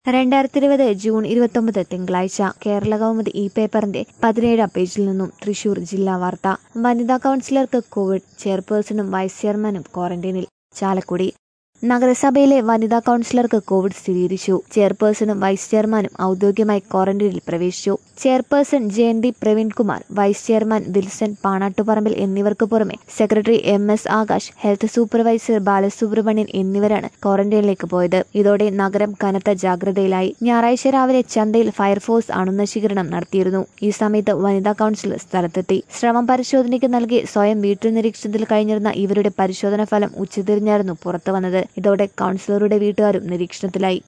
രണ്ടായിരത്തി ഇരുപത് ജൂൺ ഇരുപത്തൊമ്പത് തിങ്കളാഴ്ച കേരള കൗമുദി ഈ പേപ്പറിന്റെ പതിനേഴാം പേജിൽ നിന്നും തൃശൂർ ജില്ലാ വാർത്ത വനിതാ കൗൺസിലർക്ക് കോവിഡ് ചെയർപേഴ്സണും വൈസ് ചെയർമാനും ക്വാറന്റൈനിൽ ചാലക്കുടി നഗരസഭയിലെ വനിതാ കൗൺസിലർക്ക് കോവിഡ് സ്ഥിരീകരിച്ചു ചെയർപേഴ്സണും വൈസ് ചെയർമാനും ഔദ്യോഗികമായി ക്വാറന്റൈനിൽ പ്രവേശിച്ചു chairperson Jayanthi Praveenkumar vice chairman Wilson Panattuparambil എന്നിവർക്ക് പുറമെ secretary M S Akash health supervisor Balasubramanian എന്നിവരാണ് ക്വാറന്റൈനിലേക്ക് പോയത് ഇതോടെ നഗരം കനത്ത ജാഗ്രതയിലായി ഞായറാഴ്ച രാവിലെ ചന്തയിൽ ഫയർഫോഴ്സ് അണുനശീകരണം നടത്തിയിരുന്നു ഈ സമയത്ത് വനിതാ കൗൺസിലർ സ്ഥലത്തെത്തി ശ്രമം പരിശോധനയ്ക്ക് നൽകി സ്വയം വീട്ടു നിരീക്ഷണത്തിൽ കഴിഞ്ഞിരുന്ന ഇവരുടെ പരിശോധനാ ഫലം ഉച്ചതിരിഞ്ഞായിരുന്നു പുറത്തുവന്നത് ഇതോടെ കൗൺസിലറുടെ വീട്ടുകാരും നിരീക്ഷണത്തിലായി